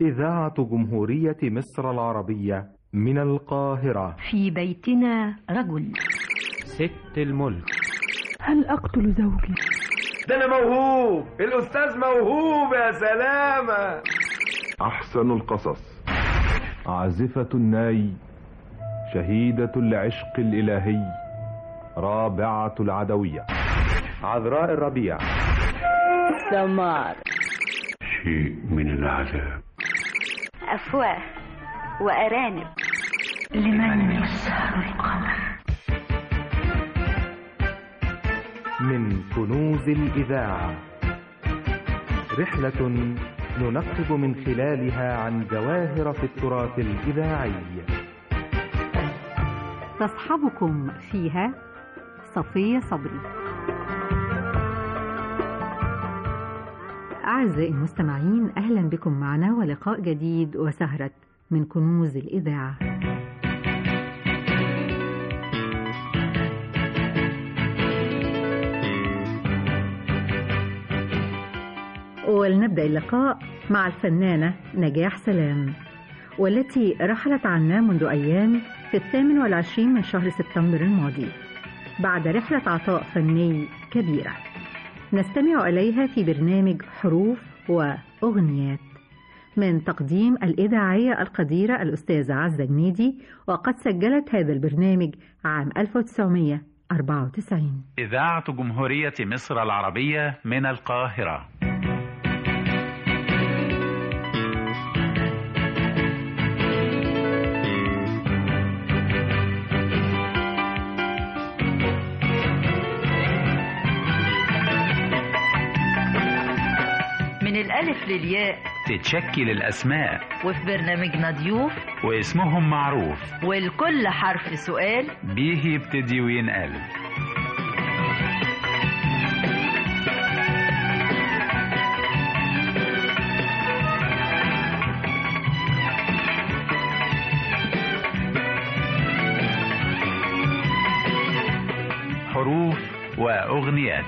إذاعة جمهورية مصر العربية من القاهرة في بيتنا رجل ست الملك هل أقتل زوجي؟ ده أنا موهوب الأستاذ موهوب يا سلامة أحسن القصص عازفة الناي شهيدة العشق الإلهي رابعة العدوية عذراء الربيع سمار شيء من العذاب أفواه وأرانب لمن يسهر القمر من كنوز الإذاعة رحلة ننقب من خلالها عن جواهر في التراث الإذاعي تصحبكم فيها صفية صبري أعزائي المستمعين أهلا بكم معنا ولقاء جديد وسهرة من كنوز الإذاعة ولنبدأ اللقاء مع الفنانة نجاح سلام والتي رحلت عنا منذ أيام في الثامن والعشرين من شهر سبتمبر الماضي بعد رحلة عطاء فني كبيرة نستمع إليها في برنامج حروف وأغنيات من تقديم الإذاعية القديرة الأستاذة عزة جنيدي وقد سجلت هذا البرنامج عام 1994 إذاعة جمهورية مصر العربية من القاهرة من الألف للياء تتشكل الأسماء وفي برنامجنا ضيوف واسمهم معروف والكل حرف سؤال بيه يبتدي وينقل حروف وأغنيات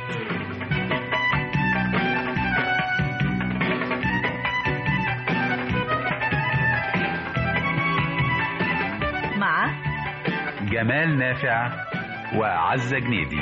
مع جمال نافع وعزة جنيدي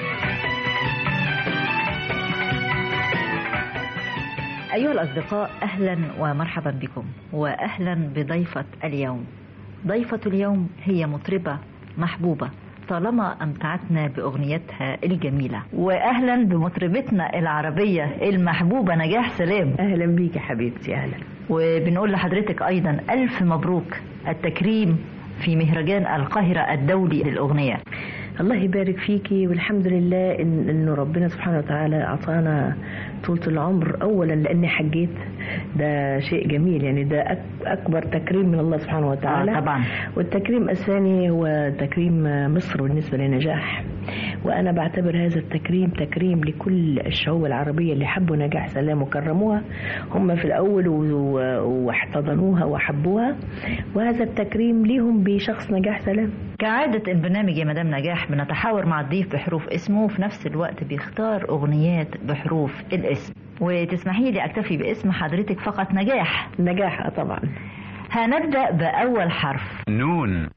أيها الأصدقاء أهلا ومرحبا بكم وأهلا بضيفة اليوم ضيفة اليوم هي مطربة محبوبة طالما أمتعتنا بأغنيتها الجميلة وأهلا بمطربتنا العربية المحبوبة نجاح سلام أهلا بيك يا حبيبتي أهلا وبنقول لحضرتك أيضا ألف مبروك التكريم في مهرجان القاهرة الدولي للأغنية الله يبارك فيكي والحمد لله إن انه ربنا سبحانه وتعالى اعطانا طولة العمر اولا لاني حجيت ده شيء جميل يعني ده أك- اكبر تكريم من الله سبحانه وتعالى آه طبعا والتكريم الثاني هو تكريم مصر بالنسبة لنجاح وأنا بعتبر هذا التكريم تكريم لكل الشعوب العربية اللي حبوا نجاح سلام وكرموها هم في الأول و- واحتضنوها وحبوها وهذا التكريم ليهم بشخص نجاح سلام كعادة البرنامج يا مدام نجاح بنتحاور مع الضيف بحروف اسمه وفي نفس الوقت بيختار أغنيات بحروف الاسم وتسمحي لي أكتفي باسم حضرتك فقط نجاح نجاح آه طبعا هنبدأ بأول حرف نون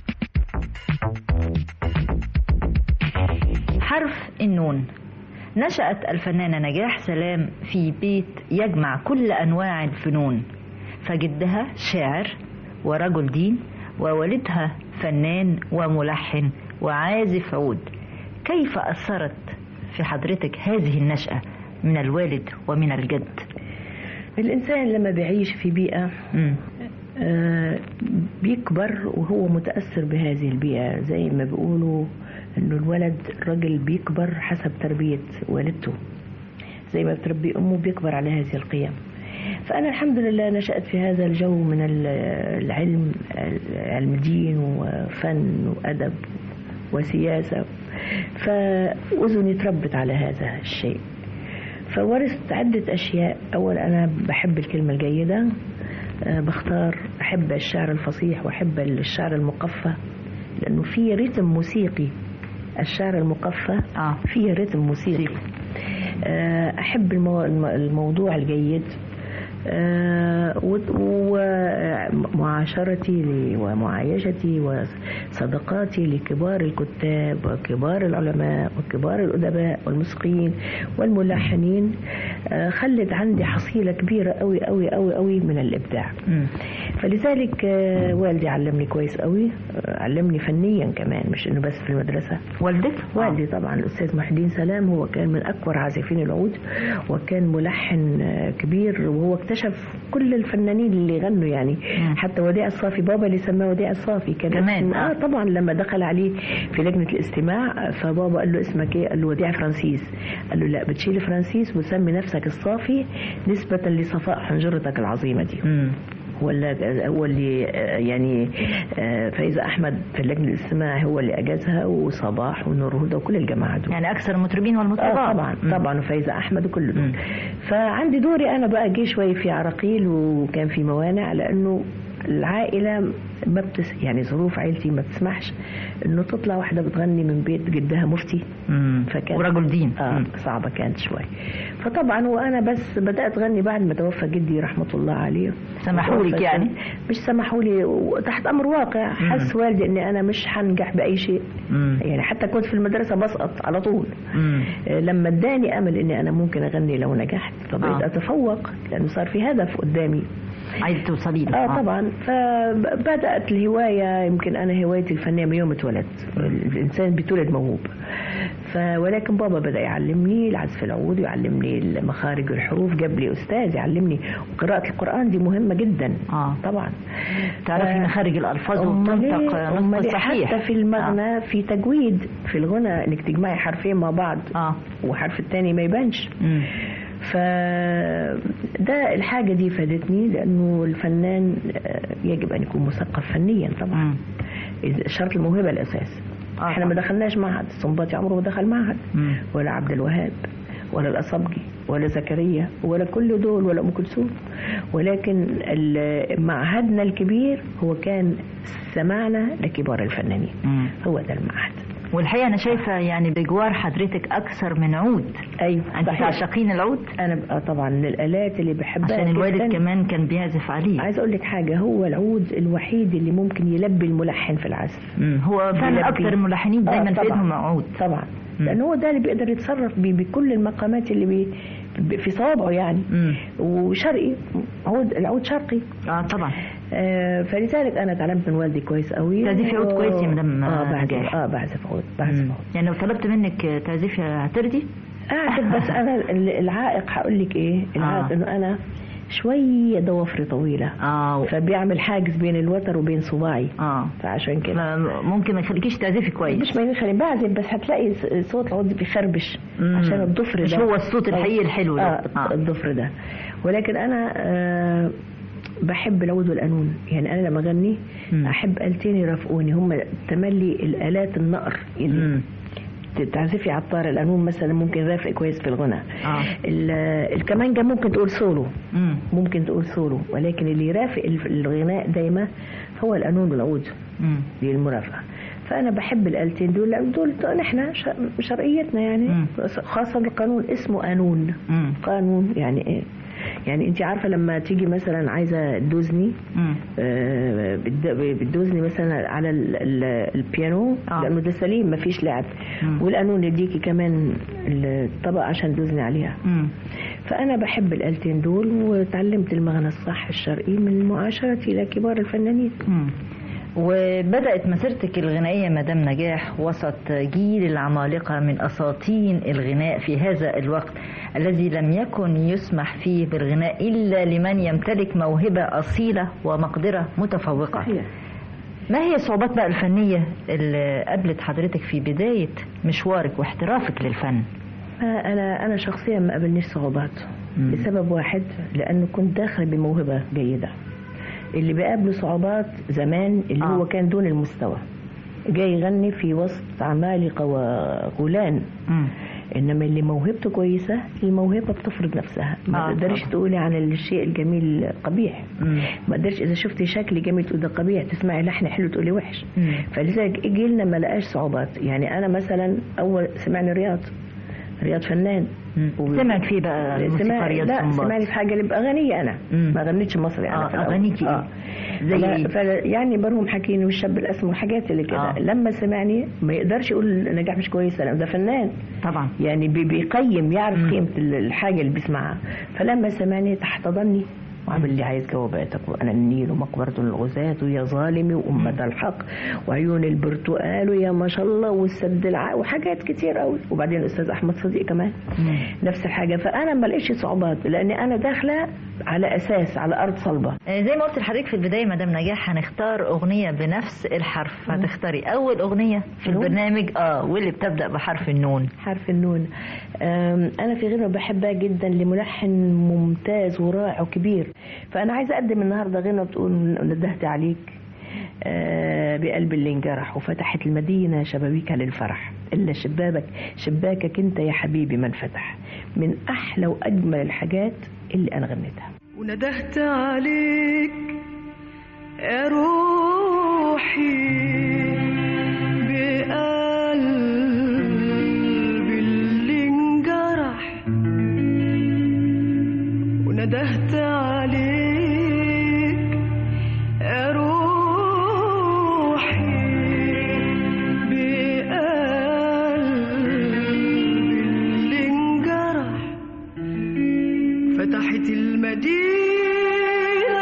حرف النون نشأت الفنانة نجاح سلام في بيت يجمع كل أنواع الفنون فجدها شاعر ورجل دين ووالدها فنان وملحن وعازف عود كيف أثرت في حضرتك هذه النشأة من الوالد ومن الجد الإنسان لما بيعيش في بيئة مم. آه، بيكبر وهو متأثر بهذه البيئة زي ما بيقولوا انه الولد الراجل بيكبر حسب تربية والدته زي ما بتربي امه بيكبر على هذه القيم فأنا الحمد لله نشأت في هذا الجو من ال- العلم علم دين وفن وأدب وسياسة فأذني تربت على هذا الشيء فورثت عدة أشياء أول أنا بحب الكلمة الجيدة آه، بختار أحب الشعر الفصيح وأحب الشعر المقفى لأنه في رتم موسيقي الشعر المقفى آه. فيه رتم موسيقي آه، أحب المو... الم- الموضوع الجيد آه، و- ومعاشرتي ل- ومعايشتي وصداقاتي لكبار الكتاب وكبار العلماء وكبار الأدباء والموسيقيين والملحنين آه، خلت عندي حصيلة كبيرة قوي قوي قوي قوي من الإبداع فلذلك آه، والدي علمني كويس قوي آه، علمني فنيا كمان مش انه بس في المدرسه والدك والدي طبعا الاستاذ محي الدين سلام هو كان من اكبر عازفين العود وكان ملحن آه، كبير وهو اكتشف كل الفنانين اللي غنوا يعني حتى وديع الصافي بابا اللي سماه وديع الصافي كان كمان، اسمه- اه طبعا لما دخل عليه في لجنه الاستماع فبابا قال له اسمك ايه قال له وديع فرانسيس قال له لا بتشيل فرانسيس وسمي نفسك الصافي نسبه لصفاء حنجرتك العظيمه دي هو اللي هو اللي آه، يعني آه، فايزة أحمد في اللجنة الاستماع هو اللي أجازها وصباح ونور هدى وكل الجماعة دول يعني أكثر المطربين والمطربات آه طبعا طبعا وفايزة أحمد وكل دول فعندي دوري أنا بقى جه شوية في عراقيل وكان في موانع لأنه العائلة ما بتس يعني ظروف عيلتي ما بتسمحش انه تطلع واحدة بتغني من بيت جدها مفتي فكان ورجل دين اه صعبة كانت شوي فطبعا وانا بس بدأت اغني بعد ما توفى جدي رحمة الله عليه سمحوا لك توفى يعني؟ سنة. مش سمحوا لي تحت امر واقع حس والدي اني انا مش هنجح باي شيء يعني حتى كنت في المدرسة بسقط على طول آه، لما اداني امل اني انا ممكن اغني لو نجحت فبقيت آه. اتفوق لانه صار في هدف قدامي عايزة توصلي له اه طبعا فبدات الهوايه يمكن انا هوايتي الفنيه من يوم اتولدت الانسان بيتولد موهوب ف ولكن بابا بدا يعلمني العزف العود ويعلمني مخارج الحروف جاب لي استاذ يعلمني وقراءه القران دي مهمه جدا اه طبعا تعرفي مخارج الألفاظ أمال إيه؟ وتنطق نطق أمال إيه؟ صحيح حتى في المغنى آه. في تجويد في الغنى انك تجمعي حرفين مع بعض اه وحرف التاني ما يبانش فده الحاجة دي فادتني لأنه الفنان آه، يجب أن يكون مثقف فنيا طبعا إذا- شرط الموهبة الأساس آه احنا ما دخلناش معهد الصنباطي عمره ما دخل معهد مم. ولا عبد الوهاب ولا الأصبجي ولا زكريا ولا كل دول ولا أم كلثوم ولكن ال- معهدنا الكبير هو كان سماعنا لكبار الفنانين هو ده المعهد والحقيقة أنا شايفة يعني بجوار حضرتك أكثر من عود أيوة أنت صحيح. تعشقين العود؟ أنا بقى طبعا من الآلات اللي بحبها عشان الوالد جداً. كمان كان بيعزف عليه عايز اقول لك حاجه هو العود الوحيد اللي ممكن يلبي الملحن في العزف هو فعلا بيلبي. أكثر الملحنين دايما آه، في طبعاً. إيدهم عود طبعا لان هو ده اللي بيقدر يتصرف بيه بكل المقامات اللي بي ب- في صوابعه يعني وشرقي عود العود شرقي اه طبعا آه فلذلك انا اتعلمت من والدي كويس قوي تعزفي عود كويس يا مدام اه بعزف نجاح. اه بعزف عود بعزف عود يعني لو طلبت منك تعزفي هترضي؟ اعزف بس انا ال- العائق هقول لك ايه العائق آه. انه انا شويه ضوافري طويله اه فبيعمل حاجز بين الوتر وبين صباعي اه فعشان كده ممكن ما يخليكيش تعزفي كويس مش ما يخلي بعزف بس هتلاقي ص- صوت العود بيخربش مم. عشان الضفر مش ده هو الصوت الحقيقي الحلو ده. اه آه. الضفر ده ولكن انا آه بحب العود والقانون يعني انا لما اغني احب آلتين يرافقوني هم تملي الالات النقر اللي تعزفي على الطار القانون مثلا ممكن رافق كويس في الغنى آه. ال- الكمانجه ممكن تقول سولو مم. ممكن تقول سولو ولكن اللي يرافق الف- الغناء دايما هو القانون والعود مم. دي المرافقه فانا بحب الالتين دول لان دول نحن ش- شرقيتنا يعني خاصه القانون اسمه قانون مم. قانون يعني ايه يعني انت عارفه لما تيجي مثلا عايزه تدوزني مم. آه، بتد- بتدوزني مثلا على ال- ال- البيانو آه. لانه ده سليم مفيش لعب مم. والقانون يديكي كمان الطبقه عشان تدوزني عليها مم. فانا بحب الالتين دول وتعلمت المغنى الصح الشرقي من معاشرتي لكبار الفنانين مم. وبدأت مسيرتك الغنائية مدام نجاح وسط جيل العمالقة من أساطين الغناء في هذا الوقت الذي لم يكن يسمح فيه بالغناء إلا لمن يمتلك موهبة أصيلة ومقدرة متفوقة صحيح. ما هي الصعوبات بقى الفنية اللي قابلت حضرتك في بداية مشوارك واحترافك للفن؟ ما انا انا شخصيا ما قابلنيش صعوبات لسبب واحد لانه كنت داخل بموهبه جيده اللي بيقابله صعوبات زمان اللي آه. هو كان دون المستوى جاي يغني في وسط عمالقه وغولان مم. انما اللي موهبته كويسه الموهبه بتفرض نفسها ما آه، تقدرش طبعا. تقولي عن الشيء الجميل قبيح مم. ما تقدرش اذا شفتي شكل جميل تقول ده قبيح تسمعي لحن حلو تقولي وحش مم. فلذلك جيلنا ما لقاش صعوبات يعني انا مثلا اول سمعني رياض رياض فنان وب... سمعك فيه بقى الموسيقى رياض لا سنباط سمعني في حاجه اللي باغانيه انا مم. ما غنيتش مصري انا آه في الأول. اغانيكي آه. زي فلا- ايه؟ فلا- يعني مرهم حكيني والشاب الاسمر حاجات اللي كده آه. آه. لما سمعني ما يقدرش يقول نجاح مش كويس انا ده فنان طبعا يعني بي- بيقيم يعرف مم. قيمه ال- الحاجه اللي بيسمعها فلما سمعني تحتضني وعمل لي عايز جواباتك وانا النيل ومقبره الغزاة ويا ظالمي وامه الحق وعيون البرتقال ويا ما شاء الله والسد الع... وحاجات كتير قوي وبعدين الاستاذ احمد صديق كمان نفس الحاجه فانا ما لقيتش صعوبات لان انا داخله على اساس على ارض صلبه آه، زي ما قلت لحضرتك في البدايه مدام نجاح هنختار اغنيه بنفس الحرف هتختاري اول اغنيه في نون؟ البرنامج اه واللي بتبدا بحرف النون حرف النون أم، انا في غنوه بحبها جدا لملحن ممتاز ورائع وكبير فانا عايزه اقدم النهارده غنوه بتقول ندهت عليك آه، بقلب اللي انجرح وفتحت المدينه شبابيكها للفرح الا شبابك شباكك انت يا حبيبي من فتح من احلى واجمل الحاجات اللي انا غنيتها وندهت عليك يا روحي بقلبي اللي انجرح وندهت عليك يا روحي بقلبي اللي انجرح فتحت المدينة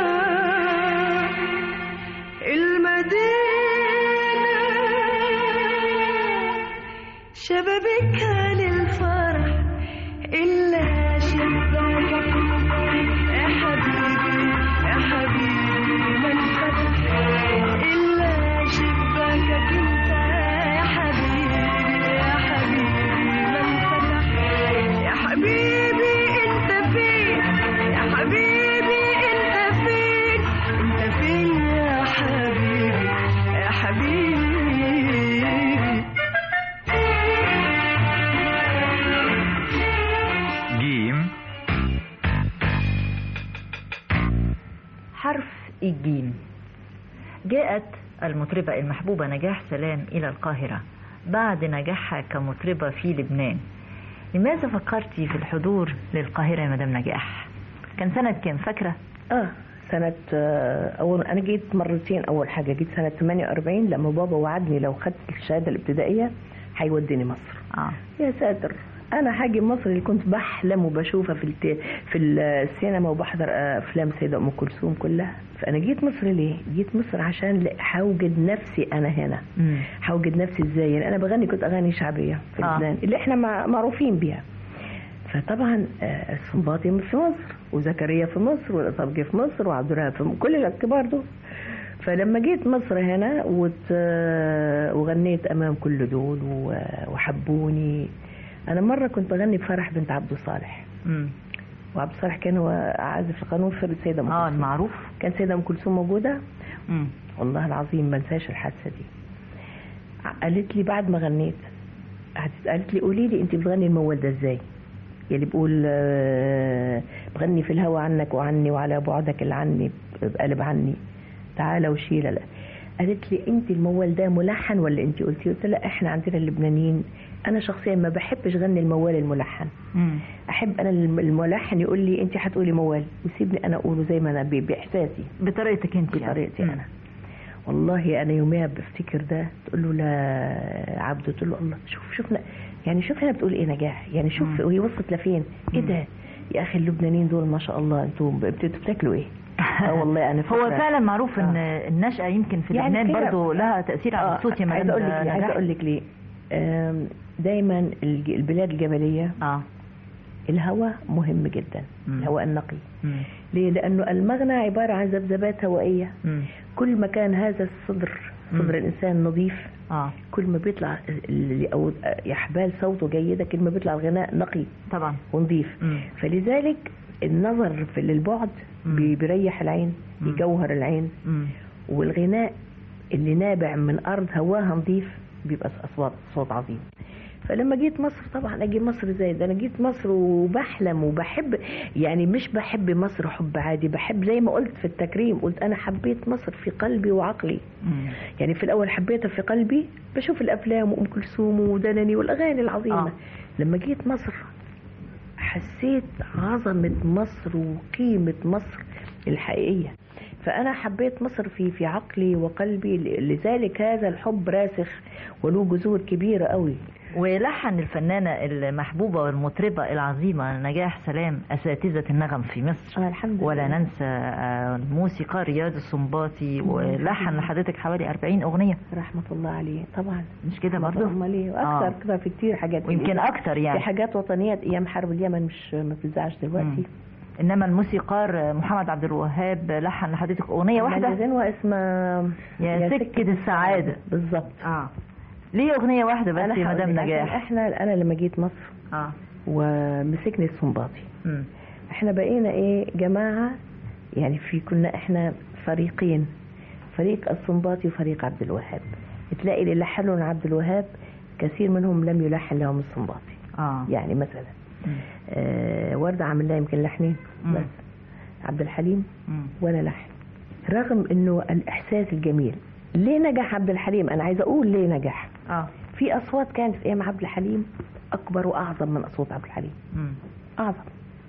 المدينة شبابيكها للفرح إلا شباكك يا حبيبي يا حبيبي من فتح إلا شباكك انت يا حبيبي يا حبيبي من فتح يا حبيبي انت فين يا حبيبي انت فين انت فين يا حبيبي يا حبيبي جيم حرف الجيم جاءت المطربة المحبوبة نجاح سلام إلى القاهرة بعد نجاحها كمطربة في لبنان لماذا فكرتي في الحضور للقاهرة يا مدام نجاح؟ كان سنة كام فاكرة؟ اه سنة آه، أول أنا جيت مرتين أول حاجة جيت سنة 48 لما بابا وعدني لو خدت الشهادة الابتدائية هيوديني مصر اه يا ساتر أنا هاجي مصر اللي كنت بحلم وبشوفها في الت... في السينما وبحضر آه، أفلام سيدة أم كلثوم كلها فأنا جيت مصر ليه؟ جيت مصر عشان لا- هوجد نفسي أنا هنا مم. هوجد نفسي إزاي؟ يعني أنا بغني كنت أغاني شعبية في آه. لبنان اللي إحنا مع- معروفين بيها فطبعا آه، السنباطي في مصر وزكريا في مصر والأصابجي في مصر وعبد الوهاب في م- كل الكبار دول فلما جيت مصر هنا وت... آه، وغنيت امام كل دول و... وحبوني انا مره كنت بغني بفرح بنت عبد الصالح مم. وعبد الصالح كان هو عازف القانون في السيده ام اه كلثوم المعروف كان سيده ام كلثوم موجوده مم. والله العظيم ما انساش الحادثه دي قالت لي بعد ما غنيت قعدت- قالت لي قولي لي انت بتغني الموال ده ازاي يلي بيقول آه، بغني في الهوى عنك وعني وعلى بعدك اللي عني بقلب عني تعالى وشيل لا قالت لي انت الموال ده ملحن ولا انت قلتي قلت لها احنا عندنا اللبنانيين انا شخصيا ما بحبش غني الموال الملحن مم. احب انا الم- الملحن يقول لي انت هتقولي موال وسيبني انا اقوله زي ما انا ب- باحساسي بطريقتك انت يعني. بطريقتي مم. انا والله انا يوميها بفتكر ده تقول له لا عبده تقول له الله شوف شوفنا يعني شوف هنا بتقول ايه نجاح يعني شوف مم. وهي وصلت لفين ايه مم. ده يا اخي اللبنانيين دول ما شاء الله انتم بتبتوا بتاكلوا ايه اه والله انا هو فاكرة. فعلا معروف ان النشأة يمكن في يعني لبنان كده- برضو لها تأثير على آه، الصوت يا عايزه مدام اقول لك ليه عايزه نجاح اقول لك ليه آم، دايما الج- البلاد الجبليه اه الهواء مهم جدا مم. الهواء النقي مم. ليه لانه المغنى عباره عن ذبذبات هوائيه مم. كل ما كان هذا الصدر مم. صدر الانسان نظيف اه كل ما بيطلع ال- او احبال صوته جيده كل ما بيطلع الغناء نقي طبعا ونظيف مم. فلذلك النظر في للبعد مم. بي- بيريح العين مم. يجوهر العين مم. والغناء اللي نابع من ارض هواها نظيف بيبقى اصوات صوت عظيم فلما جيت مصر طبعا اجي مصر زي ده انا جيت مصر وبحلم وبحب يعني مش بحب مصر حب عادي بحب زي ما قلت في التكريم قلت انا حبيت مصر في قلبي وعقلي مم. يعني في الاول حبيتها في قلبي بشوف الافلام وام كلثوم ودنني والاغاني العظيمه آه. لما جيت مصر حسيت عظمة مصر وقيمة مصر الحقيقية فأنا حبيت مصر في في عقلي وقلبي لذلك هذا الحب راسخ وله جذور كبيرة قوي ولحن الفنانة المحبوبة والمطربة العظيمة نجاح سلام أساتذة النغم في مصر آه الحمد ولا لله. ننسى آه، الموسيقار رياض السنباطي ولحن لحضرتك حوالي 40 أغنية رحمة الله عليه طبعا مش كده برضه امال ايه واكثر آه. كده في كتير حاجات ويمكن أكتر يعني في حاجات وطنية ايام حرب اليمن مش ما بتذاعش دلوقتي إنما الموسيقار محمد عبد الوهاب لحن لحضرتك أغنية واحدة غنوة اسمها يا سكة السعادة بالظبط اه ليه أغنية واحدة بس انا يا هقول مدام لك، عشان نجاح احنا انا لما جيت مصر اه ومسكني السنباطي مم. احنا بقينا ايه جماعة يعني في كنا احنا فريقين فريق السنباطي وفريق عبد الوهاب تلاقي اللي لحنوا عبد الوهاب كثير منهم لم يلحن لهم السنباطي اه يعني مثلا مم. آه وردة عامل لها يمكن لحنين مم. بس عبد الحليم مم. ولا لحن رغم انه الاحساس الجميل ليه نجح عبد الحليم انا عايزه اقول ليه نجح اه في اصوات كانت في ايام عبد الحليم اكبر واعظم من اصوات عبد الحليم مم. اعظم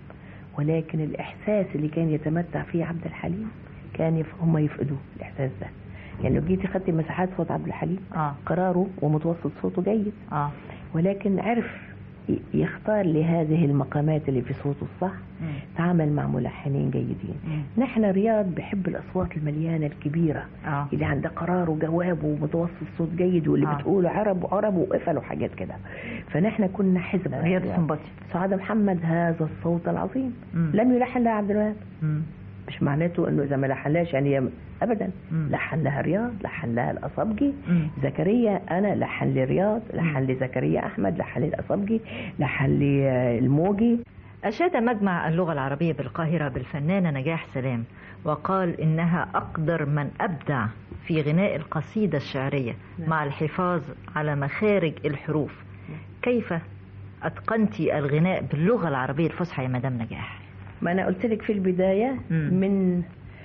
ولكن الاحساس اللي كان يتمتع فيه عبد الحليم كان يف... هم يفقدوه الاحساس ده يعني لو جيتي خدتي مساحات صوت عبد الحليم اه قراره ومتوسط صوته جيد اه ولكن عرف ي- يختار لهذه المقامات اللي في صوته الصح مم. تعامل مع ملحنين جيدين مم. نحن رياض بحب الاصوات المليانه الكبيره اه اللي عندها قرار وجواب ومتوسط صوت جيد واللي آه. بتقوله عرب وعرب وقفل وحاجات كده فنحن كنا حزب رياض السنباطي سعاد محمد هذا الصوت العظيم مم. لم يلحن لها عبد الوهاب مم. مش معناته انه اذا ما لحنلاش يعني هي ابدا مم. لحن لها رياض لحن لها الاصابجي مم. زكريا انا لحن لي رياض لحن لي زكريا احمد لحن لي الاصابجي لحن لي آه، الموجي أشاد مجمع اللغة العربية بالقاهرة بالفنانة نجاح سلام وقال إنها أقدر من أبدع في غناء القصيدة الشعرية نعم. مع الحفاظ على مخارج الحروف كيف أتقنت الغناء باللغة العربية الفصحى يا مدام نجاح ما انا قلت لك في البدايه مم. من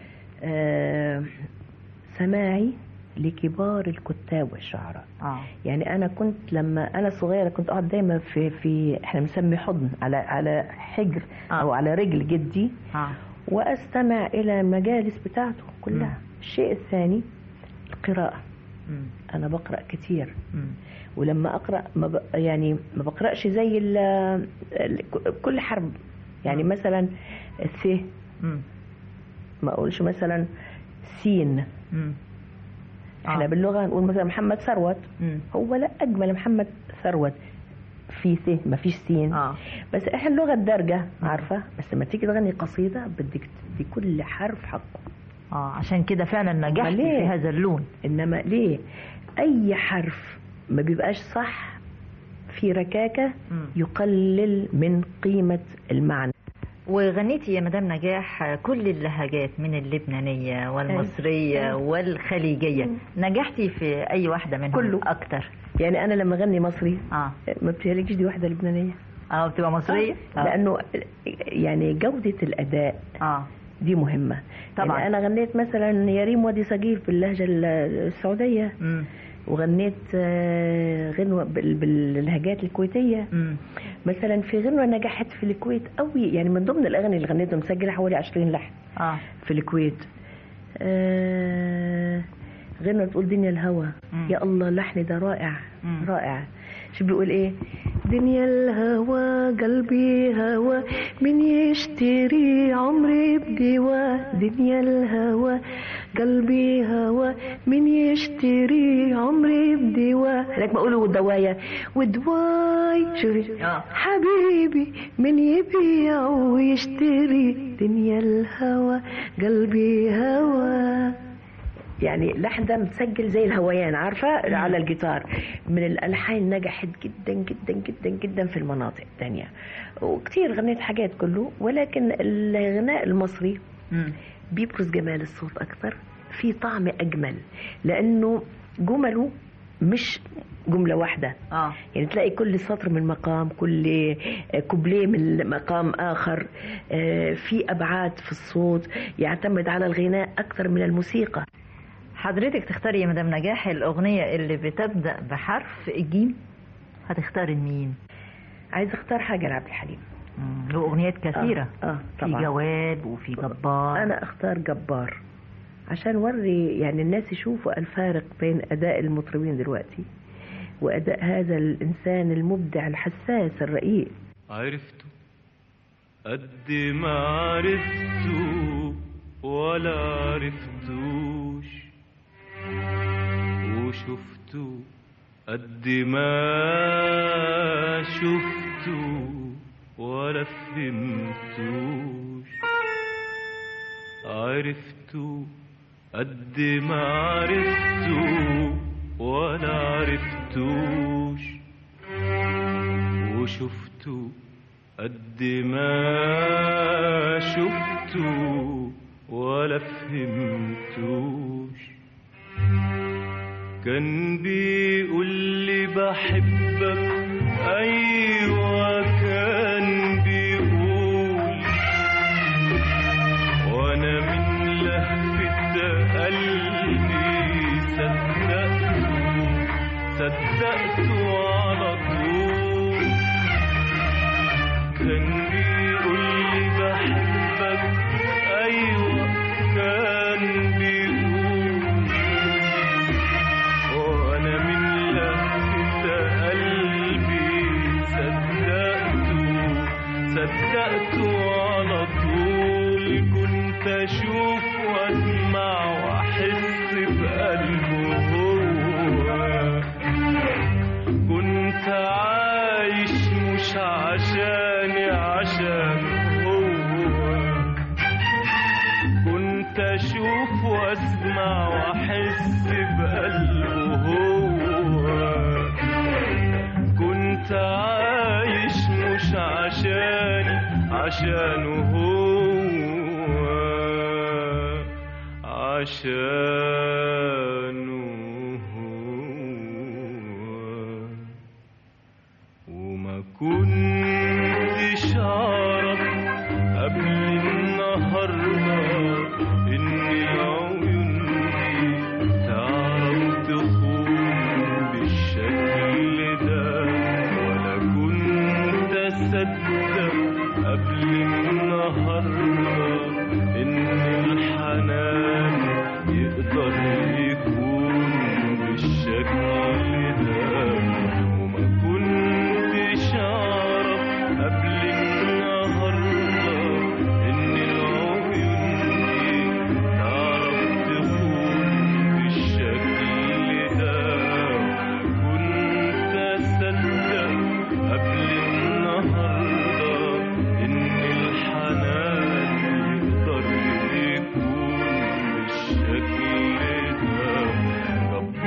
آه سماعي لكبار الكتاب والشعراء آه. يعني انا كنت لما انا صغيره كنت اقعد دايما في في احنا بنسمي حضن على على حجر آه. او على رجل جدي آه. واستمع الى المجالس بتاعته كلها مم. الشيء الثاني القراءه مم. انا بقرا كتير مم. ولما اقرا ما ب... يعني ما بقراش زي ال... ال... كل حرب يعني مم. مثلا ث مم. ما اقولش مثلا سين مم. احنا آه. باللغه نقول مثلا محمد ثروت مم. هو لا اجمل محمد ثروت في ث ما فيش سين آه. بس احنا اللغه الدارجه عارفه بس لما تيجي تغني قصيده بدك تدي كل حرف حقه آه. عشان كده فعلا نجحت أمال ليه؟ في هذا اللون انما ليه اي حرف ما بيبقاش صح في ركاكه مم. يقلل من قيمه المعنى وغنيتي يا مدام نجاح كل اللهجات من اللبنانية والمصرية أيوة. والخليجية نجحتي في أي واحدة منهم كله. أكتر يعني انا لما اغني مصري آه ما بتهيأليش دي واحده لبنانيه اه بتبقى مصرية آه. لانه يعني جوده الاداء اه دي مهمه طبعاً. يعني انا غنيت مثلا يا ريم وادي سقيف باللهجه السعوديه مم. وغنيت آه، غنوه بال- باللهجات الكويتيه مم. مثلا في غنوه نجحت في الكويت قوي يعني من ضمن الاغاني اللي غنيتها مسجله حوالي 20 لحن اه في الكويت آه غنوه تقول دنيا الهوى مم. يا الله اللحن ده رائع مم. رائع شو بيقول ايه دنيا الهوى قلبي هوى من يشتري عمري بدوا دنيا الهوى قلبي هوى من يشتري عمري بدوا هناك بقولوا دوايا ودواي شوفي آه. حبيبي من يبيع ويشتري دنيا الهوى قلبي هوى يعني اللحن ده متسجل زي الهويان عارفه على الجيتار من الالحان نجحت جدا جدا جدا جدا في المناطق الثانيه وكتير غنيت حاجات كله ولكن الغناء المصري مم. بيبرز جمال الصوت اكثر في طعم اجمل لانه جمله مش جملة واحدة اه يعني تلاقي كل سطر من مقام كل كوبليه من مقام آخر آه، في أبعاد في الصوت يعتمد على الغناء أكثر من الموسيقى حضرتك تختاري يا مدام نجاح الأغنية اللي بتبدأ بحرف الجيم هتختاري مين؟ عايز اختار حاجه لعبد الحليم له اغنيات كثيره اه, آه في طبعا جواب وفي جبار انا اختار جبار عشان وري يعني الناس يشوفوا الفارق بين اداء المطربين دلوقتي واداء هذا الانسان المبدع الحساس الرقيق عرفته قد ما عرفته ولا عرفتوش وشفته قد ما شفته ولا فهمتوش عرفته قد ما عرفته ولا عرفتوش وشفته قد ما شفته ولا فهمتوش كان بيقول لي بحبك ايوه كان بيقول وانا من لهفة قلبي صدقته صدقته على طول كان بيقول لي بحبك ايوه كان بيقول وانا من لهفة قلبي صدقته صدقته على طول كنت اشوف واسمع واحس بقلبه هو كنت عايش مش عشاني عشان هو كنت اشوف واسمع واحس بقلبه هو كنت عايش مش عشاني عشانه هو عشانه هو وما كنتش اعرف قبل النهارده ان العيون دي تعرف تخون بالشكل ده ولا كنت اصدق قبل النهارده ان الحنان يقدر يكون بالشكل ده وما كنتش اعرف قبل النهارده ان العيون دي تعرف تخون بالشكل ده كنت اصدق قبل النهارده ان الحنان يقدر يكون بالشكل ده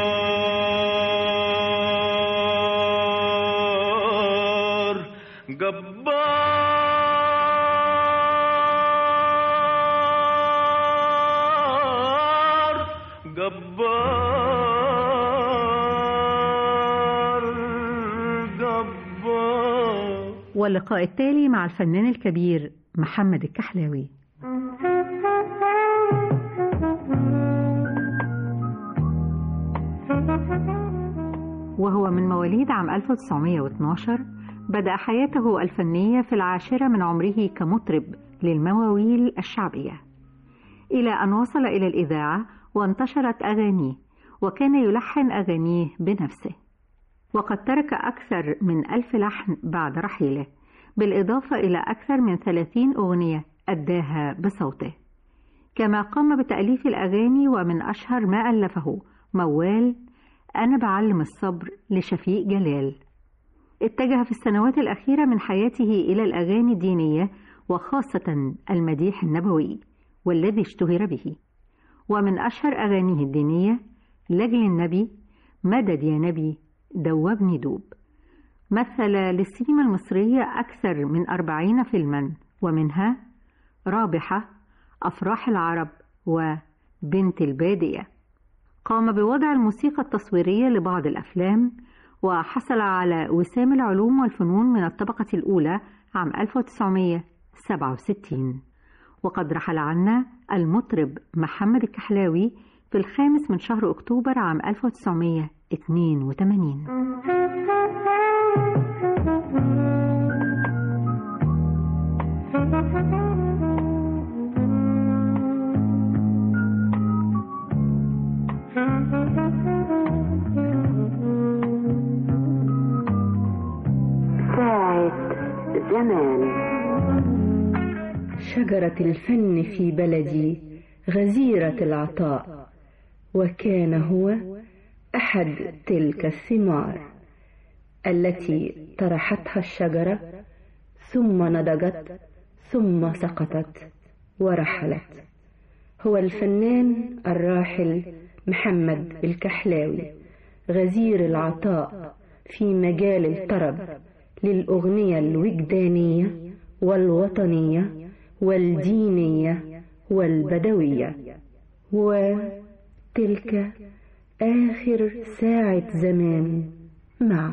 جبار جبار جبار جبار واللقاء التالي مع الفنان الكبير محمد الكحلاوي وهو من مواليد عام 1912 بدأ حياته الفنية في العاشرة من عمره كمطرب للمواويل الشعبية إلى أن وصل إلى الإذاعة وانتشرت أغانيه وكان يلحن أغانيه بنفسه وقد ترك أكثر من ألف لحن بعد رحيله بالإضافة إلى أكثر من ثلاثين أغنية أداها بصوته كما قام بتأليف الأغاني ومن أشهر ما ألفه موال أنا بعلم الصبر لشفيق جلال اتجه في السنوات الأخيرة من حياته إلى الأغاني الدينية وخاصة المديح النبوي والذي اشتهر به ومن أشهر أغانيه الدينية لجل النبي مدد يا نبي دوبني دوب مثل للسينما المصرية أكثر من أربعين فيلما ومنها رابحة أفراح العرب وبنت البادية قام بوضع الموسيقى التصويرية لبعض الأفلام وحصل على وسام العلوم والفنون من الطبقة الأولى عام 1967 وقد رحل عنا المطرب محمد الكحلاوي في الخامس من شهر أكتوبر عام 1982 ساعة زمان شجرة الفن في بلدي غزيرة العطاء وكان هو أحد تلك الثمار التي طرحتها الشجرة ثم نضجت ثم سقطت ورحلت هو الفنان الراحل محمد الكحلاوي غزير العطاء في مجال الطرب للأغنية الوجدانية والوطنية والدينية والبدوية وتلك آخر ساعة زمان معه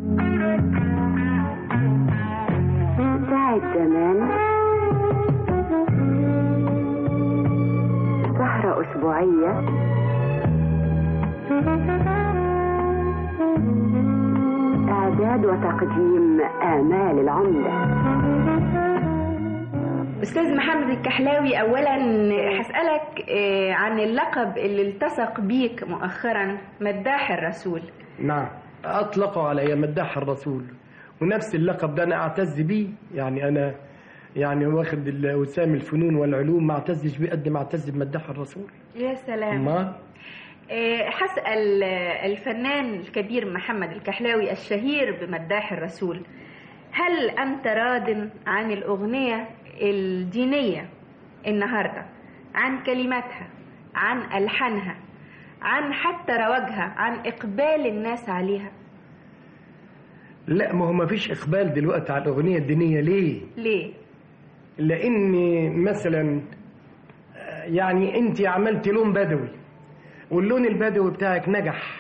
ساعة زمان سهرة أسبوعية إعداد وتقديم آمال العمدة أستاذ محمد الكحلاوي أولا هسألك آه، عن اللقب اللي التصق بيك مؤخرا مداح الرسول نعم أطلقوا علي مداح الرسول ونفس اللقب ده أنا أعتز بيه يعني أنا يعني واخد ال- وسام الفنون والعلوم ما اعتزش بيه قد ما اعتز بمداح الرسول يا سلام ما آه، هسأل آه، الفنان الكبير محمد الكحلاوي الشهير بمداح الرسول هل أنت راض عن الأغنية الدينية النهاردة عن كلماتها عن ألحانها عن حتى رواجها عن إقبال الناس عليها لا ما هو ما فيش إقبال دلوقتي على الأغنية الدينية ليه؟ ليه؟ لأن مثلا آه، يعني أنت عملت لون بدوي واللون البدوي بتاعك نجح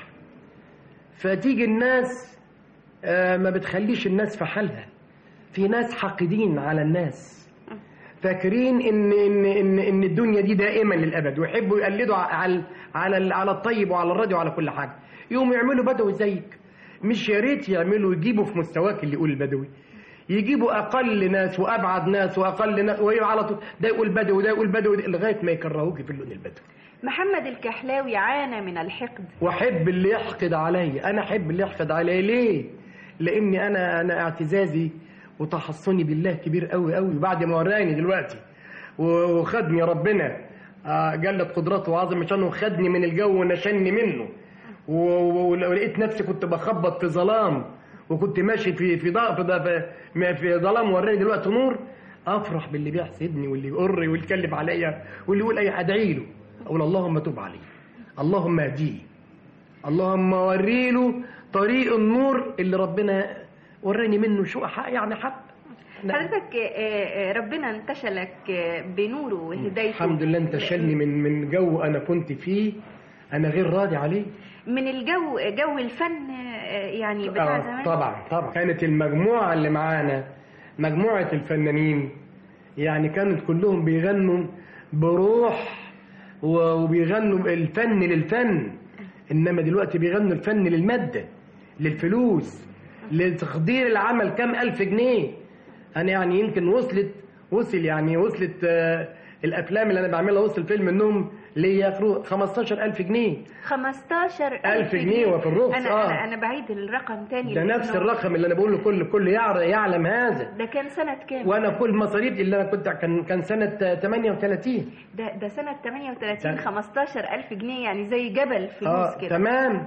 فتيجي الناس آه، ما بتخليش الناس في حالها في ناس حاقدين على الناس فاكرين ان ان ان ان الدنيا دي دائما للابد ويحبوا يقلدوا على على على الطيب وعلى الراديو وعلى كل حاجه يقوموا يعملوا بدوي زيك مش يا ريت يعملوا يجيبوا في مستواك اللي يقول البدوي يجيبوا اقل ناس وابعد ناس واقل ناس ويبقى على طول ده يقول بدوي ده يقول بدوي لغايه ما يكرهوك في اللون البدوي محمد الكحلاوي عانى من الحقد واحب اللي يحقد عليا انا احب اللي يحقد عليا ليه لاني انا انا اعتزازي وتحصني بالله كبير قوي قوي بعد ما وراني دلوقتي و- وخدني ربنا آه، جلت قدرته وعظم شانه وخدني من الجو ونشني منه و- و- ولقيت نفسي كنت بخبط في ظلام وكنت ماشي في في ض- في ض- في- في ظلام وراني دلوقتي نور افرح باللي بيحسدني واللي يقر واللي يتكلم عليا واللي يقول اي ادعي له اقول اللهم تب عليه اللهم اهديه اللهم وريله طريق النور اللي ربنا وراني منه شو ح- يعني حب حضرتك آه، آه، ربنا انتشلك آه، بنوره وهدايته الحمد لله انت شالني من من جو انا كنت فيه انا غير راضي عليه من الجو جو الفن آه، يعني بتاع آه زمان طبعا طبعا كانت المجموعه اللي معانا مجموعه الفنانين يعني كانت كلهم بيغنوا بروح و- وبيغنوا الفن للفن انما دلوقتي بيغنوا الفن للماده للفلوس لتقدير العمل كام الف جنيه انا يعني يمكن وصلت وصل يعني وصلت آه، الافلام اللي انا بعملها وصل فيلم منهم ليا 15000 جنيه 15 ألف جنيه وفي الرخص، أنا, آه. أنا, أنا بعيد الرقم تاني ده نفس لأنه الرقم اللي انا بقوله كل كل يعر- يعلم هذا ده كان سنة كام؟ وانا كل مصاريف اللي انا كنت كان كان سنه 38 ده ده سنة 38 ده- 15000 جنيه يعني زي جبل فلوس اه كده تمام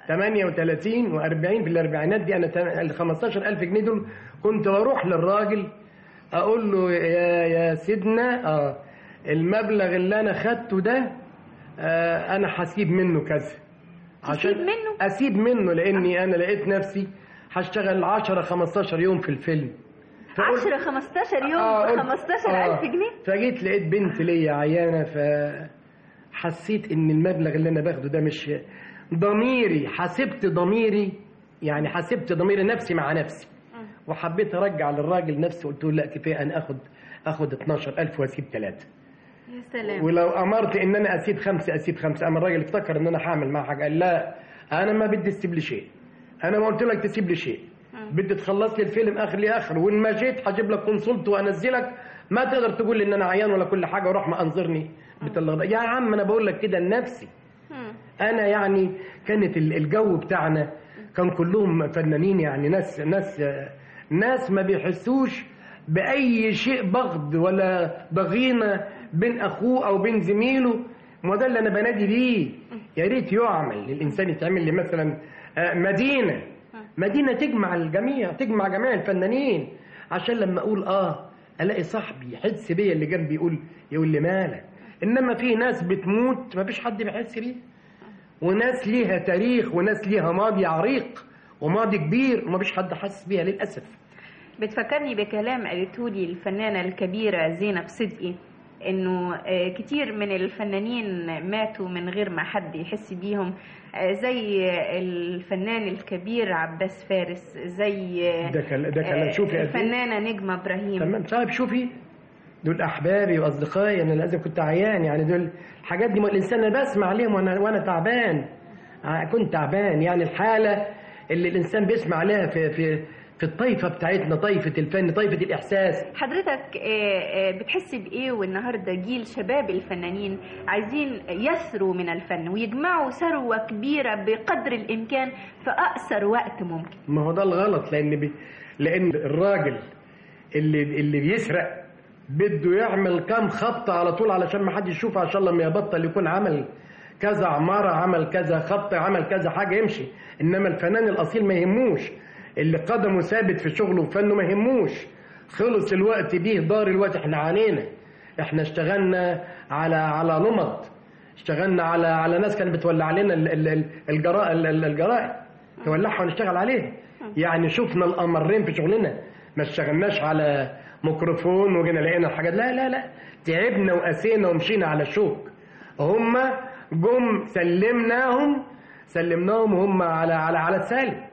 38 و40 في الاربعينات دي انا تم- ال 15000 جنيه دول كنت بروح للراجل اقول له يا يا سيدنا اه المبلغ اللي انا خدته ده آه انا هسيب منه كذا تسيب منه؟ اسيب منه لاني انا لقيت نفسي هشتغل 10 15 يوم في الفيلم فقلت- 10 15 يوم آه، ب قلت- 15000 آه. جنيه فجيت لقيت بنت ليا عيانه فحسيت ان المبلغ اللي انا باخده ده مش ضميري حسبت ضميري يعني حسبت ضميري نفسي مع نفسي وحبيت ارجع للراجل نفسه قلت له لا كفايه انا اخد اخد 12000 واسيب ثلاثه يا سلام ولو امرت ان انا اسيب خمسه اسيب خمسه اما الراجل افتكر ان انا هعمل معاه حاجه قال لا انا ما بدي تسيب لي شيء انا ما قلت لك تسيب لي شيء بدي تخلص لي الفيلم اخر لاخر وان ما جيت هجيب لك كونسولت وانزلك ما تقدر تقول ان انا عيان ولا كل حاجه وروح ما انظرني بتل... يا عم انا بقول لك كده لنفسي انا يعني كانت ال- الجو بتاعنا كان كلهم فنانين يعني ناس ناس ناس ما بيحسوش باي شيء بغض ولا ضغينه بين اخوه او بين زميله ما ده اللي انا بنادي بيه يا ريت يعمل الانسان يتعمل لي مثلا آه، مدينه مدينه تجمع الجميع تجمع جميع الفنانين عشان لما اقول اه الاقي صاحبي يحس بيا اللي جنبي يقول يقول لي مالك انما في ناس بتموت ما فيش حد بيحس بيه وناس ليها تاريخ وناس ليها ماضي عريق وماضي كبير وما فيش حد حاسس بيها للاسف بتفكرني بكلام قالته لي الفنانة الكبيرة زينب صدقي انه آه، كتير من الفنانين ماتوا من غير ما حد يحس بيهم آه، زي الفنان الكبير عباس فارس زي آه، ده كلام ده كلام آه، شوفي قد إيه. الفنانة نجمة ابراهيم تمام طيب شوفي دول احبابي واصدقائي انا لازم كنت عيان يعني دول الحاجات دي ما الانسان انا بسمع عليهم وانا وانا تعبان ع- كنت تعبان يعني الحاله اللي الانسان بيسمع عليها في في في الطائفه بتاعتنا طائفه الفن طائفه الاحساس حضرتك آه، آه، بتحس بإيه والنهاردة جيل شباب الفنانين عايزين يسروا من الفن ويجمعوا ثروة كبيرة بقدر الإمكان في أقصر وقت ممكن ما هو ده الغلط لان بي... لان الراجل اللي اللي بيسرق بده يعمل كام خبطه على طول علشان ما حد يشوفه عشان لما يبطل يكون عمل كذا عماره عمل كذا خط عمل كذا حاجه يمشي انما الفنان الاصيل ما يهموش اللي قدمه ثابت في شغله وفنه ما يهموش خلص الوقت بيه دار الوقت احنا عانينا احنا اشتغلنا على على نمط اشتغلنا على على ناس كانت بتولع علينا ال- ال- ال- الجراء ال- ال- الجرائم نولعها ونشتغل عليها يعني شفنا الامرين في شغلنا ما اشتغلناش على ميكروفون وجينا لقينا الحاجات لا لا لا تعبنا وقسينا ومشينا على الشوك هم جم سلمناهم سلمناهم وهم على على على السالم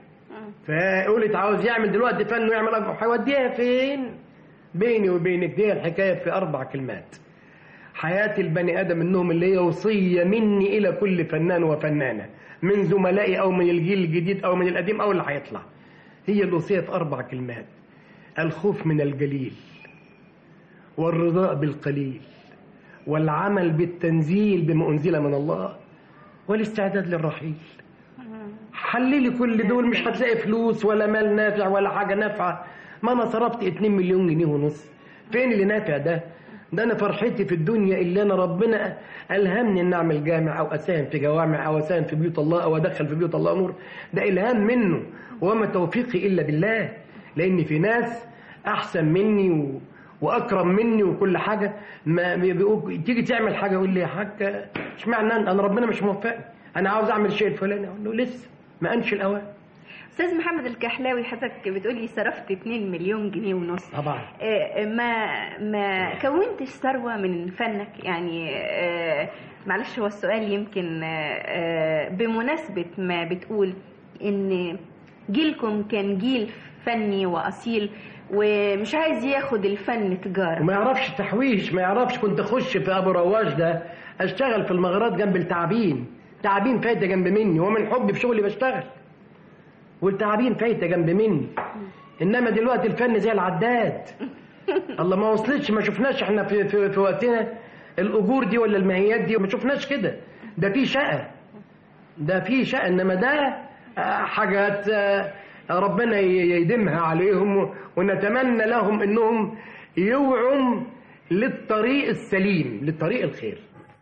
فقولت عاوز يعمل دلوقتي فن ويعمل أب- هيوديها فين بيني وبينك دي الحكايه في اربع كلمات حياة البني آدم إنهم اللي هي وصية مني إلى كل فنان وفنانة من زملائي أو من الجيل الجديد أو من القديم أو اللي هيطلع هي الوصية في أربع كلمات الخوف من الجليل والرضاء بالقليل والعمل بالتنزيل بما أنزل من الله والاستعداد للرحيل حللي كل دول مش هتلاقي فلوس ولا مال نافع ولا حاجة نافعة ما أنا صرفت 2 مليون جنيه ونص فين اللي نافع ده ده أنا فرحتي في الدنيا اللي أنا ربنا ألهمني إن أعمل جامع أو أساهم في جوامع أو أساهم في بيوت الله أو أدخل في بيوت الله نور ده إلهام منه وما توفيقي إلا بالله لأن في ناس أحسن مني و... واكرم مني وكل حاجه ما بيقول تيجي تعمل حاجه يقول لي يا حاج اشمعنى انا أنا ربنا مش موفقني انا عاوز اعمل الشيء الفلاني اقول له لسه ما انش الاوان أستاذ محمد الكحلاوي حضرتك بتقولي صرفت 2 مليون جنيه ونص طبعا آه، ما ما كونتش ثروة من فنك يعني آه، معلش هو السؤال يمكن آه، آه، بمناسبة ما بتقول إن جيلكم كان جيل فني وأصيل ومش عايز ياخد الفن تجارة وما يعرفش تحويش ما يعرفش كنت اخش في ابو رواش ده اشتغل في المغارات جنب التعابين تعابين فايته جنب مني ومن حبي في شغلي بشتغل والتعابين فايته جنب مني انما دلوقتي الفن زي العداد الله ما وصلتش ما شفناش احنا في, في, في وقتنا الاجور دي ولا الماهيات دي ما شفناش كده ده في شقه ده في شقه انما ده آه، حاجات آه، ربنا ي- يديمها عليهم ونتمنى لهم انهم يوعوا للطريق السليم للطريق الخير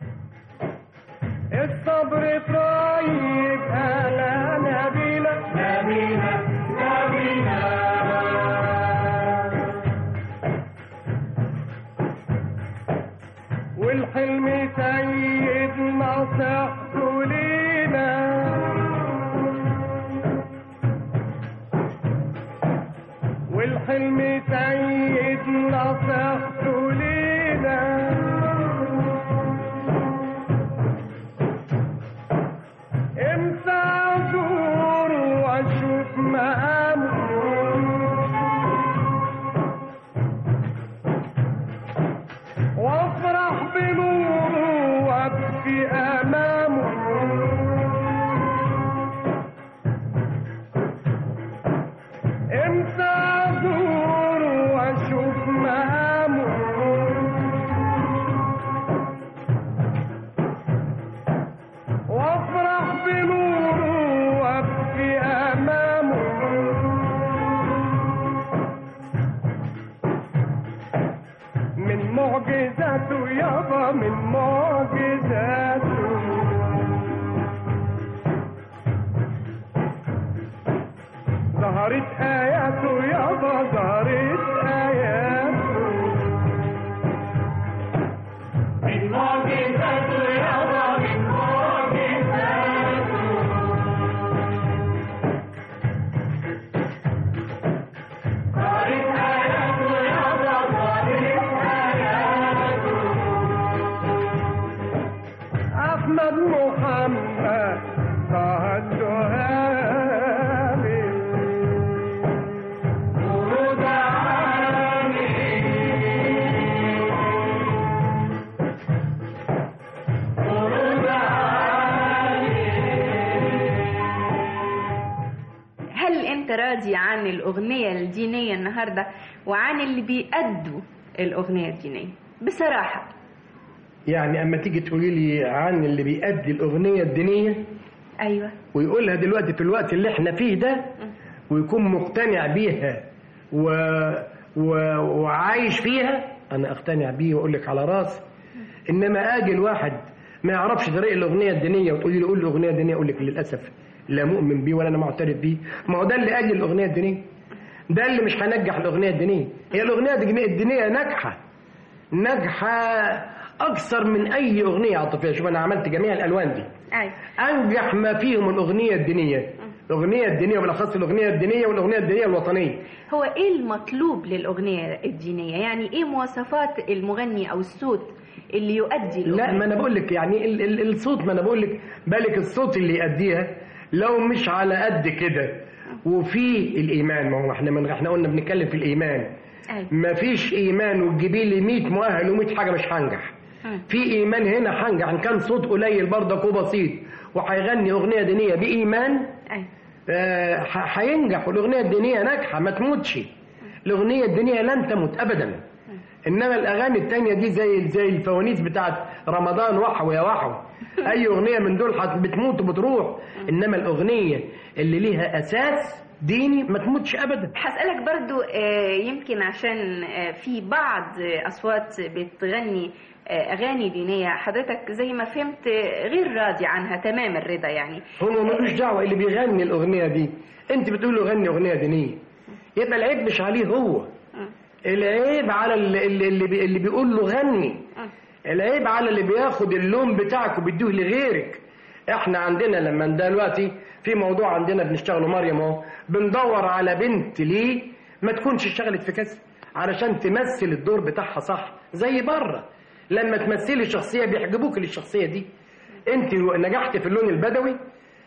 الصبر طيب هلا نبيلة نبيلة نبيلة والحلم سيد نصيحته لينا والحلم سيد نصيحته لينا امتى ازور واشوف مقامه وافرح بنوره وابكي امامه امتى ازور واشوف مقامه أطفي نوره وأبكي أمامه من معجزاته يابا من معجزاته ظهرت آياته يابا ظهرت آياته من معجزاته يابا من معجزاته ظهرت آياته يابا ظهرت آياته أحمد محمد طه الدهامي ورود عامي ورود هل انت راضي عن الاغنيه الدينيه النهارده وعن اللي بيأدوا الاغنيه الدينيه بصراحه يعني اما تيجي تقولي لي عن اللي بيأدي الاغنيه الدينيه ايوه ويقولها دلوقتي في الوقت اللي احنا فيه ده ويكون مقتنع بيها و... و... وعايش فيها انا اقتنع بيه واقول لك على راسي انما اجي الواحد ما يعرفش طريق الاغنيه الدينيه وتقولي له قول لي اغنيه دينيه اقول لك للاسف لا مؤمن بيه ولا انا معترف بيه ما هو ده اللي اجل الاغنيه الدينيه ده اللي مش هنجح الاغنيه الدينيه هي الاغنيه الدينيه ناجحه ناجحه اكثر من اي اغنيه عاطفيه شوف انا عملت جميع الالوان دي ايوه انجح ما فيهم الاغنيه الدينيه الاغنيه الدينيه وبالاخص الاغنيه الدينيه والاغنيه الدينيه الوطنيه هو ايه المطلوب للاغنيه الدينيه يعني ايه مواصفات المغني او الصوت اللي يؤدي لا الأغنية؟ ما انا بقول لك يعني ال- ال- الصوت ما انا بقول لك بالك الصوت اللي يأديها لو مش على قد كده وفي الايمان ما هو احنا من احنا قلنا بنتكلم في الايمان أيوة. ما فيش ايمان وتجيبي لي 100 مؤهل و100 حاجه مش هنجح مم. في ايمان هنا هنجح ان كان صوت قليل برضك وبسيط وهيغني اغنيه دينيه بايمان أيوة. آه، ح- هينجح والاغنيه الدينيه ناجحه ما تموتش الاغنيه الدينيه لن تموت ابدا انما الاغاني التانية دي زي زي الفوانيس بتاعت رمضان وحو يا وحو اي اغنيه من دول هت- بتموت وبتروح انما الاغنيه اللي ليها اساس ديني ما تموتش ابدا هسألك برضو آه، يمكن عشان آه، في بعض آه، أصوات بتغني آه، أغاني دينية حضرتك زي ما فهمت آه، غير راضي عنها تمام الرضا يعني هو ملوش دعوه اللي بيغني الاغنيه دي انت بتقول له غني اغنيه دينيه يبقى العيب مش عليه هو العيب على اللي, اللي, اللي, بي اللي بيقول له غني العيب على اللي بياخد اللون بتاعك وبيديه لغيرك احنا عندنا لما دلوقتي في موضوع عندنا بنشتغله مريم اهو بندور على بنت ليه ما تكونش اشتغلت في كذا علشان تمثل الدور بتاعها صح زي بره لما تمثلي شخصيه بيحجبوك للشخصيه دي انت نجحت في اللون البدوي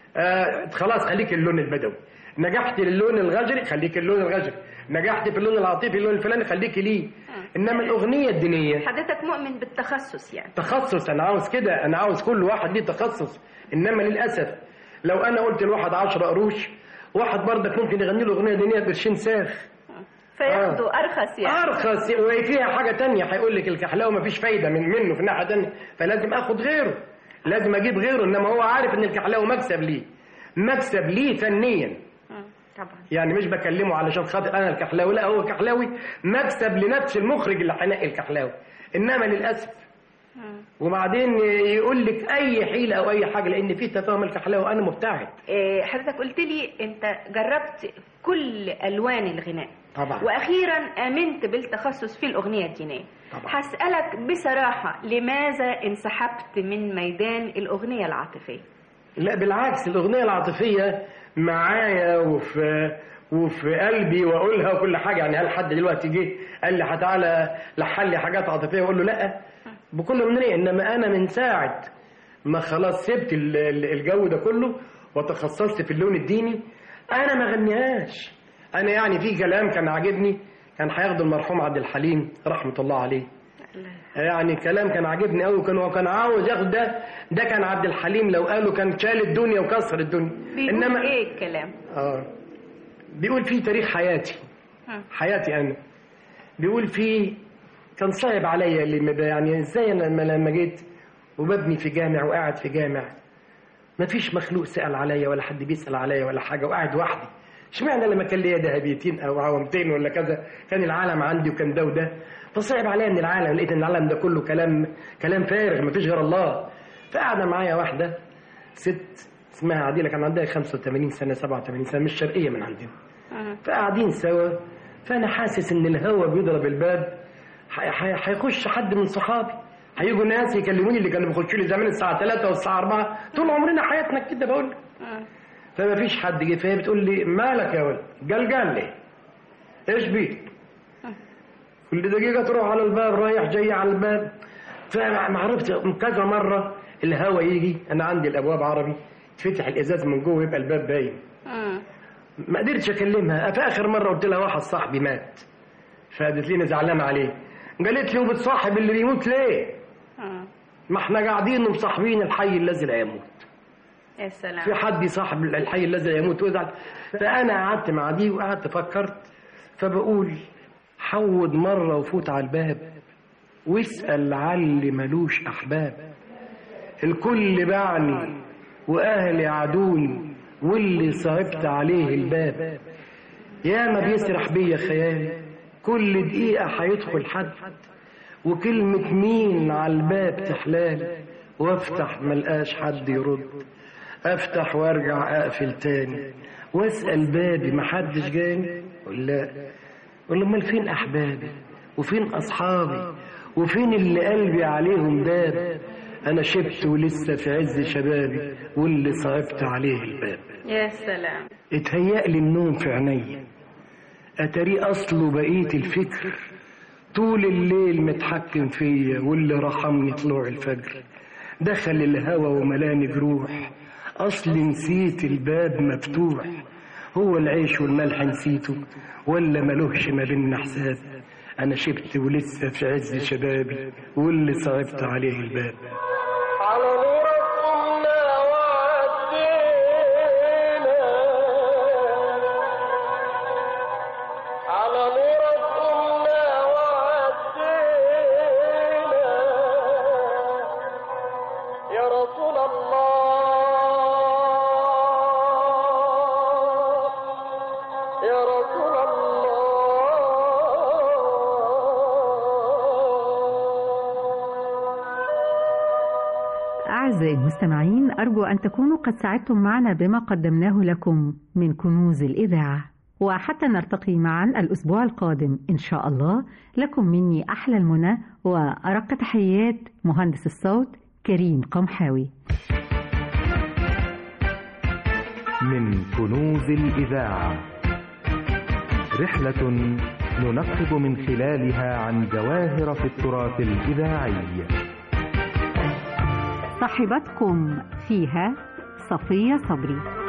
آه خلاص خليك اللون البدوي نجحت للون الغجري خليك اللون الغجري نجحت في اللون العاطفي اللون الفلاني خليك ليه انما الاغنيه الدينيه حضرتك مؤمن بالتخصص يعني تخصص انا عاوز كده انا عاوز كل واحد ليه تخصص انما للاسف لو انا قلت لواحد 10 قروش واحد برضك ممكن يغني له اغنيه دينيه بقرشين ساخ فياخدوا أرخص يعني ارخص وفيها حاجه تانية هيقول لك الكحلاوه مفيش فايده من منه في ناحيه تانية فلازم اخد غيره لازم اجيب غيره انما هو عارف ان الكحلاوه مكسب ليه مكسب ليه فنيا طبعا يعني مش بكلمه علشان خاطر انا الكحلاوي لا هو كحلاوي مكسب لنفس المخرج اللي هينقي الكحلاوي انما للاسف وبعدين يقول لك اي حيله او اي حاجه لان في تفاهم الكحلاوي انا مبتعد آه، حضرتك قلت لي أنت جربت كل ألوان الغناء طبعا واخيرا امنت بالتخصص في الاغنيه الدينيه طبعا. هسالك بصراحه لماذا انسحبت من ميدان الاغنيه العاطفيه لا بالعكس الاغنيه العاطفيه معايا وفي وفي قلبي واقولها وكل حاجه يعني هل حد دلوقتي جه قال لي تعالى لحن لي حاجات عاطفيه اقول له لا بكل امنيه انما انا من ساعه ما خلاص سبت ال- ال- الجو ده كله وتخصصت في اللون الديني انا ما غنيهاش انا يعني في كلام كان عاجبني كان هياخده المرحوم عبد الحليم رحمه الله عليه يعني كلام كان عاجبني قوي كان هو كان عاوز ياخد ده ده كان عبد الحليم لو قاله كان شال الدنيا وكسر الدنيا بيقول إنما ايه الكلام اه بيقول فيه تاريخ حياتي ها. حياتي انا بيقول فيه كان صعب عليا اللي ما- يعني ازاي انا لما لما جيت وببني في جامع وقاعد في جامع مفيش مخلوق سأل عليا ولا حد بيسأل عليا ولا حاجة وقاعد وحدي اشمعنى لما كان ليا ذهبيتين او عوامتين ولا كذا كان العالم عندي وكان ده وده فصعب عليا من العالم لقيت ان العالم ده كله كلام كلام فارغ مفيش غير الله فقاعده معايا واحده ست اسمها عديله كان عندها 85 سنه 87 سنه مش شرقيه من عندنا فقاعدين سوا فانا حاسس ان الهوا بيضرب الباب ح- ح- هيخش حد من صحابي هيجوا ناس يكلموني اللي كانوا بيخشوا لي زمان الساعه 3 والساعه 4 طول عمرنا حياتنا كده بقول لك فما فيش حد جه فهي بتقول لي مالك يا ولد قال قال لي ايش بيك كل دقيقة تروح على الباب رايح جاي على الباب فما عرفت كذا مرة الهوا يجي أنا عندي الأبواب عربي تفتح الإزاز من جوه يبقى الباب باين ما قدرتش أكلمها في آخر مرة قلت لها واحد صاحبي مات فقالت لي أنا زعلان عليه قالت لي وبتصاحب اللي بيموت ليه؟ ما احنا قاعدين ومصاحبين الحي الذي لا يموت يا سلام في حد يصاحب الحي الذي لا يموت ويزعل فانا قعدت مع دي وقعدت فكرت فبقول حود مره وفوت على الباب واسال على اللي ملوش احباب الكل باعني واهلي عدوني واللي صعبت عليه الباب يا ما بيسرح بيا خيالي كل دقيقه هيدخل حد وكلمة مين على الباب تحلال وافتح ملقاش حد يرد افتح وارجع اقفل تاني واسأل بابي محدش جاني اقول لا اقول له امال فين احبابي وفين اصحابي وفين اللي قلبي عليهم داب انا شبت ولسه في عز شبابي واللي صعبت عليه الباب يا سلام اتهيأ لي النوم في عينيا اتاري اصله بقية الفكر طول الليل متحكم فيا واللي رحمني طلوع الفجر دخل الهوى وملاني جروح اصلي نسيت الباب مفتوح هو العيش والملح نسيته ولا ملوهش ما بينا حساب انا شبت ولسه في عز شبابي واللي صعبت عليه الباب على نوركم وعدينا على نوركم وعدينا يا رسول الله يا رسول أعزائي المستمعين أرجو أن تكونوا قد سعدتم معنا بما قدمناه لكم من كنوز الإذاعة وحتى نلتقي معا الأسبوع القادم إن شاء الله لكم مني أحلى المنى وأرق تحيات مهندس الصوت كريم قمحاوي من كنوز الإذاعة رحلة ننقب من خلالها عن جواهر في التراث الإذاعي صاحبتكم فيها صفية صبري